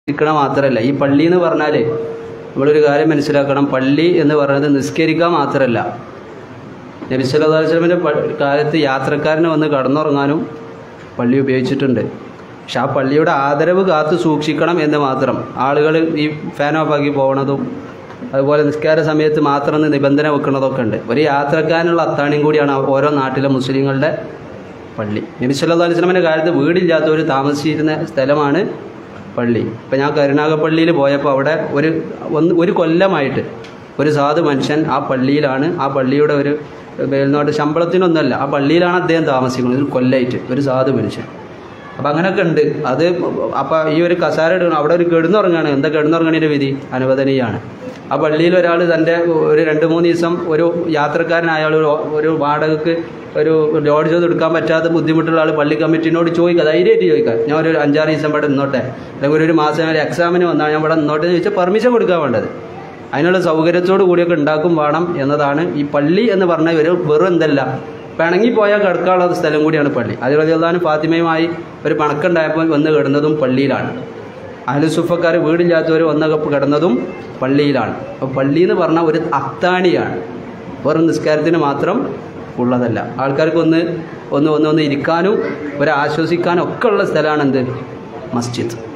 ഇരിക്കണ മാത്രമല്ല ഈ പള്ളി എന്ന് പറഞ്ഞാൽ നമ്മളൊരു കാര്യം മനസ്സിലാക്കണം പള്ളി എന്ന് പറയുന്നത് നിസ്കരിക്കാൻ മാത്രമല്ല നബി സല്ലല്ലാഹു അലൈഹി വസല്ലമയുടെ പ- കാലത്ത് യാത്രക്കാരനെ വന്ന് കടന്നുറങ്ങാനും പള്ളി ഉപയോഗിച്ചിട്ടുണ്ട് പക്ഷെ ആ പള്ളിയുടെ ആദരവ് കാത്തു സൂക്ഷിക്കണം എന്ന് മാത്രം ആളുകൾ ഈ ഫാൻ ഓഫാക്കി പോകണതും അതുപോലെ നിസ്കാര സമയത്ത് മാത്രം ഒന്ന് നിബന്ധന വെക്കുന്നതൊക്കെ ഉണ്ട് ഒരു യാത്രക്കാരനുള്ള അത്താണിയും കൂടിയാണ് ആ ഓരോ നാട്ടിലെ മുസ്ലിങ്ങളുടെ പള്ളി നബി സല്ലല്ലാഹു അലൈഹി വസല്ലമയുടെ കാലത്ത് വീടില്ലാത്തവർ താമസിച്ചിരുന്ന സ്ഥലമാണ് പള്ളി ഇപ്പം ഞാൻ കരുനാഗപ്പള്ളിയിൽ പോയപ്പോൾ അവിടെ ഒരു ഒന്ന് ഒരു കൊല്ലമായിട്ട് ഒരു സാധു മനുഷ്യൻ ആ പള്ളിയിലാണ് ആ പള്ളിയുടെ ഒരു മേൽനോട്ട് ശമ്പളത്തിനൊന്നുമല്ല ആ പള്ളിയിലാണ് അദ്ദേഹം താമസിക്കുന്നത് ഒരു കൊല്ലമായിട്ട് ഒരു സാധു മനുഷ്യൻ അപ്പം അങ്ങനെയൊക്കെ ഉണ്ട് അത് അപ്പം ഈ ഒരു കസാര ഇടണം അവിടെ ഒരു കിടന്നുറങ്ങാണ് എന്താ കിടന്നുറങ്ങണതിൻ്റെ വിധി അനുവദനീയമാണ് ആ പള്ളിയിൽ ഒരാൾ തൻ്റെ ഒരു രണ്ട് മൂന്ന് ദിവസം ഒരു യാത്രക്കാരനായ ആൾ ഒരു- ഒരു വാടകക്ക് ഒരു ലോഡ് ചെയ്ത് എടുക്കാൻ പറ്റാത്ത ബുദ്ധിമുട്ടുള്ള ആൾ പള്ളി കമ്മിറ്റിനോട് ചോദിക്കുക ധൈര്യമായിട്ട് ചോദിക്കുക ഞാൻ ഒരു അഞ്ചാറ് ദിവസം ഇവിടെ നിന്നോട്ടെ അല്ലെങ്കിൽ ഒരു- ഒരു മാസം ഒരു എക്സാമിന് വന്നാൽ ഞാൻ ഇവിടെ നിന്നോട്ടെ എന്ന് ചോദിച്ചാൽ പെർമിഷൻ കൊടുക്കാൻ വേണ്ടത് അതിനുള്ള സൗകര്യത്തോടു കൂടിയൊക്കെ ഉണ്ടാക്കും വേണം എന്നതാണ് ഈ പള്ളി എന്ന് പറഞ്ഞ ഒരു വെറും എന്തല്ല പിണങ്ങിപ്പോയാൽ കിടക്കാനുള്ള സ്ഥലം കൂടിയാണ് പള്ളി അതിൽ ഫാത്തിമയുമായി ഒരു പണക്കുണ്ടായപ്പോൾ വന്ന് കിടന്നതും പള്ളിയിലാണ് അഹലുസുഫക്കാർ വീടില്ലാത്തവർ വന്ന് കിടന്നതും പള്ളിയിലാണ് അപ്പോൾ പള്ളി എന്ന് പറഞ്ഞാൽ ഒരു അത്താണിയാണ് വെറും നിസ്കാരത്തിന് മാത്രം ഉള്ളതല്ല ആൾക്കാർക്ക് ഒന്ന് ഒന്ന് ഒന്ന് ഒന്ന് ഇരിക്കാനും ഒരു ആശ്വസിക്കാനും ഒക്കെ ഉള്ള സ്ഥലമാണ് എന്ത് മസ്ജിദ്